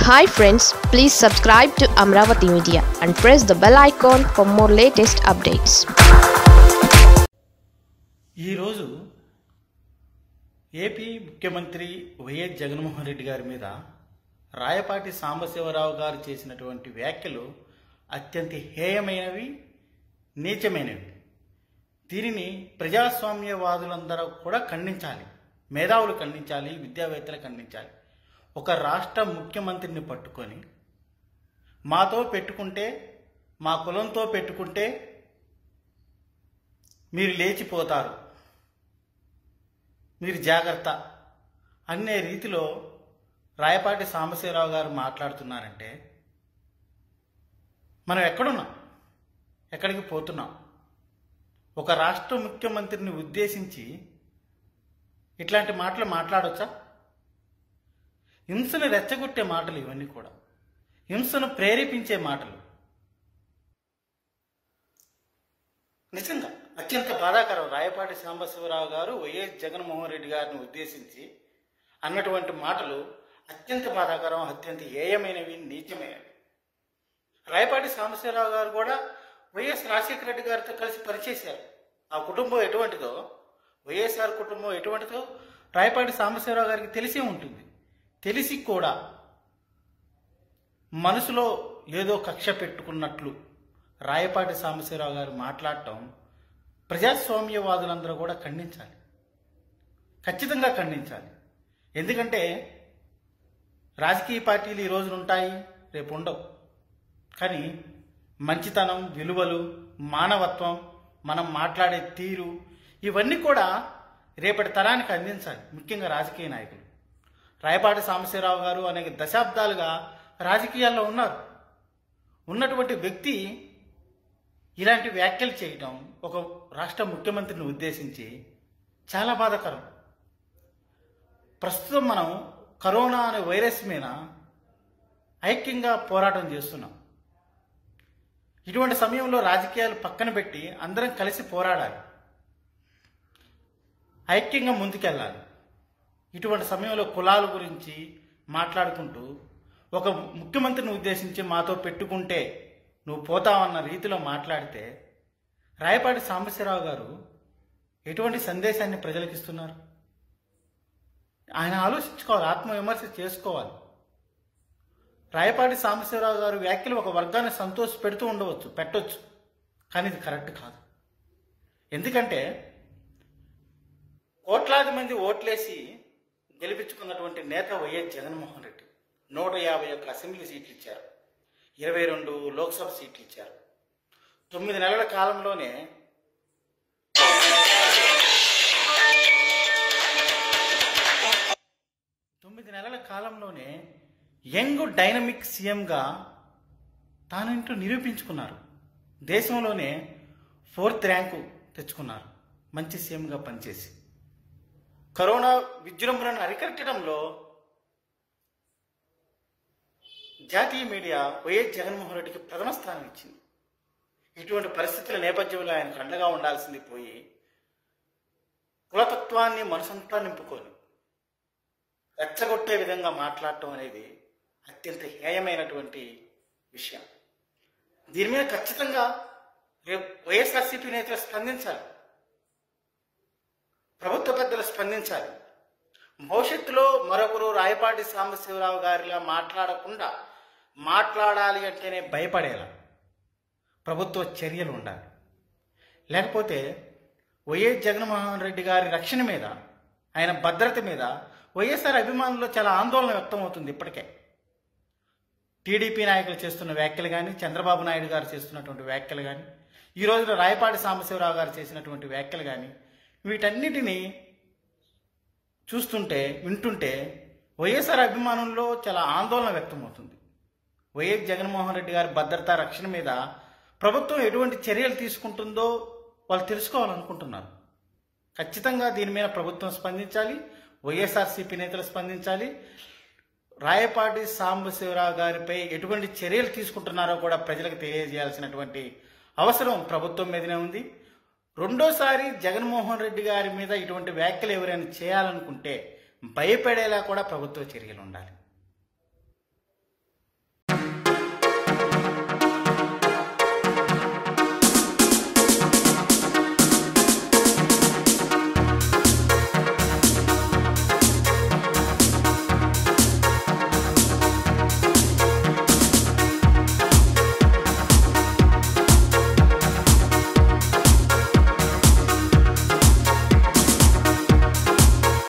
hi friends please subscribe to Amaravati media and press the bell icon for more latest updates ఈరోజు AP ముఖ్యమంత్రి YS Jaganmohan Reddy గారి మీద రాయపాటి సాంబశివరావు గారు చేసినటువంటి వ్యాఖ్యలు అత్యంత హేయమైనవి నీచమైనవి దీనిని ప్రజాస్వామ్యవాదులందరూ కూడా ఖండించాలి మేధావులు ఖండించాలి విద్యావేత్తలు ఖండించాలి ఒక రాష్ట్ర ముఖ్యమంత్రిని పట్టుకొని మాతో పెట్టుకుంటే మా కులంతో పెట్టుకుంటే మీరు లేచిపోతారు మీరు జాగ్రత్త అనే రీతిలో రాయపాటి సాంబశివరావు గారు మాట్లాడుతున్నారంటే మనం ఎక్కడున్నాం ఎక్కడికి పోతున్నాం ఒక రాష్ట్ర ముఖ్యమంత్రిని ఉద్దేశించి ఇట్లాంటి మాటలు మాట్లాడొచ్చా హింసను రెచ్చగొట్టే మాటలు ఇవన్నీ కూడా హింసను ప్రేరేపించే మాటలు నిజంగా అత్యంత బాధాకరం రాయపాటి సాంబశివరావు గారు వైఎస్ జగన్మోహన్ రెడ్డి గారిని ఉద్దేశించి అన్నటువంటి మాటలు అత్యంత బాధాకరం అత్యంత ఏయమైనవి నీచమైనవి రాయపాటి సాంబశివరావు గారు కూడా వైఎస్ రాజశేఖర రెడ్డి గారితో కలిసి పనిచేశారు ఆ కుటుంబం ఎటువంటిదో వైఎస్ఆర్ కుటుంబం ఎటువంటిదో రాయపాటి సాంబశివరావు గారికి తెలిసే ఉంటుంది తెలిసి కూడా మనసులో ఏదో కక్ష పెట్టుకున్నట్లు రాయపాటి సాంబశివరావు గారు మాట్లాడటం ప్రజాస్వామ్యవాదులందరూ కూడా ఖండించాలి ఖచ్చితంగా ఖండించాలి ఎందుకంటే రాజకీయ పార్టీలు ఈ రోజున ఉంటాయి రేపు ఉండవు కానీ మంచితనం విలువలు మానవత్వం మనం మాట్లాడే తీరు ఇవన్నీ కూడా రేపటి తరానికి అందించాలి ముఖ్యంగా రాజకీయ నాయకులు రాయపాటి సాంబశివరావు గారు అనేక దశాబ్దాలుగా రాజకీయాల్లో ఉన్నారు ఉన్నటువంటి వ్యక్తి ఇలాంటి వ్యాఖ్యలు చేయటం ఒక రాష్ట్ర ముఖ్యమంత్రిని ఉద్దేశించి చాలా బాధాకరం ప్రస్తుతం మనం కరోనా అనే వైరస్ మీద ఐక్యంగా పోరాటం చేస్తున్నాం ఇటువంటి సమయంలో రాజకీయాలు పక్కన పెట్టి అందరం కలిసి పోరాడాలి ఐక్యంగా ముందుకెళ్ళాలి ఇటువంటి సమయంలో కులాల గురించి మాట్లాడుకుంటూ ఒక ముఖ్యమంత్రిని ఉద్దేశించి మాతో పెట్టుకుంటే నువ్వు పోతావన్న రీతిలో మాట్లాడితే రాయపాటి సాంబశివరావు గారు ఎటువంటి సందేశాన్ని ప్రజలకు ఇస్తున్నారు ఆయన ఆలోచించుకోవాలి ఆత్మవిమర్శ చేసుకోవాలి రాయపాటి సాంబశివరావు గారు వ్యాఖ్యలు ఒక వర్గాన్ని సంతోష పెడుతూ ఉండవచ్చు పెట్టొచ్చు కానీ ఇది కరెక్ట్ కాదు ఎందుకంటే కోట్లాది మంది ఓట్లేసి గెలిపించుకున్నటువంటి నేత వైఎస్ జగన్మోహన్ రెడ్డి నూట యాభై ఒక్క అసెంబ్లీ సీట్లు ఇచ్చారు ఇరవై రెండు లోక్సభ సీట్లు ఇచ్చారు తొమ్మిది నెలల కాలంలోనే తొమ్మిది నెలల కాలంలోనే యంగ్ డైనమిక్ సీఎంగా తానంటూ నిరూపించుకున్నారు దేశంలోనే ఫోర్త్ ర్యాంకు తెచ్చుకున్నారు మంచి సీఎంగా పనిచేసి కరోనా విజృంభణను అరికట్టడంలో జాతీయ మీడియా వైఎస్ జగన్మోహన్ రెడ్డికి ప్రథమ స్థానం ఇచ్చింది ఇటువంటి పరిస్థితుల నేపథ్యంలో ఆయనకు అండగా ఉండాల్సింది పోయి కులతత్వాన్ని మనసంతా నింపుకొని రెచ్చగొట్టే విధంగా మాట్లాడటం అనేది అత్యంత హేయమైనటువంటి విషయం దీని మీద ఖచ్చితంగా రేపు వైఎస్ఆర్సీపీ నేతలు స్పందించాలి ప్రభుత్వ పెద్దలు స్పందించాలి భవిష్యత్తులో మరొకరు రాయపాటి సాంబశివరావు గారిలా మాట్లాడకుండా మాట్లాడాలి అంటేనే భయపడేలా ప్రభుత్వ చర్యలు ఉండాలి లేకపోతే వైఎస్ జగన్మోహన్ రెడ్డి గారి రక్షణ మీద ఆయన భద్రత మీద వైఎస్ఆర్ అభిమానుల్లో చాలా ఆందోళన వ్యక్తం అవుతుంది ఇప్పటికే టీడీపీ నాయకులు చేస్తున్న వ్యాఖ్యలు కానీ చంద్రబాబు నాయుడు గారు చేస్తున్నటువంటి వ్యాఖ్యలు కానీ ఈ రోజున రాయపాటి సాంబశివరావు గారు చేసినటువంటి వ్యాఖ్యలు కానీ వీటన్నిటినీ చూస్తుంటే వింటుంటే వైఎస్ఆర్ అభిమానుల్లో చాలా ఆందోళన వ్యక్తమవుతుంది వైఎస్ జగన్మోహన్ రెడ్డి గారి భద్రతా రక్షణ మీద ప్రభుత్వం ఎటువంటి చర్యలు తీసుకుంటుందో వాళ్ళు తెలుసుకోవాలనుకుంటున్నారు ఖచ్చితంగా దీని మీద ప్రభుత్వం స్పందించాలి వైఎస్ఆర్సీపీ నేతలు స్పందించాలి రాయపాటి సాంబశివరావు గారిపై ఎటువంటి చర్యలు తీసుకుంటున్నారో కూడా ప్రజలకు తెలియజేయాల్సినటువంటి అవసరం ప్రభుత్వం మీదనే ఉంది రెండోసారి జగన్మోహన్ రెడ్డి గారి మీద ఇటువంటి వ్యాఖ్యలు ఎవరైనా చేయాలనుకుంటే భయపడేలా కూడా ప్రభుత్వ చర్యలు ఉండాలి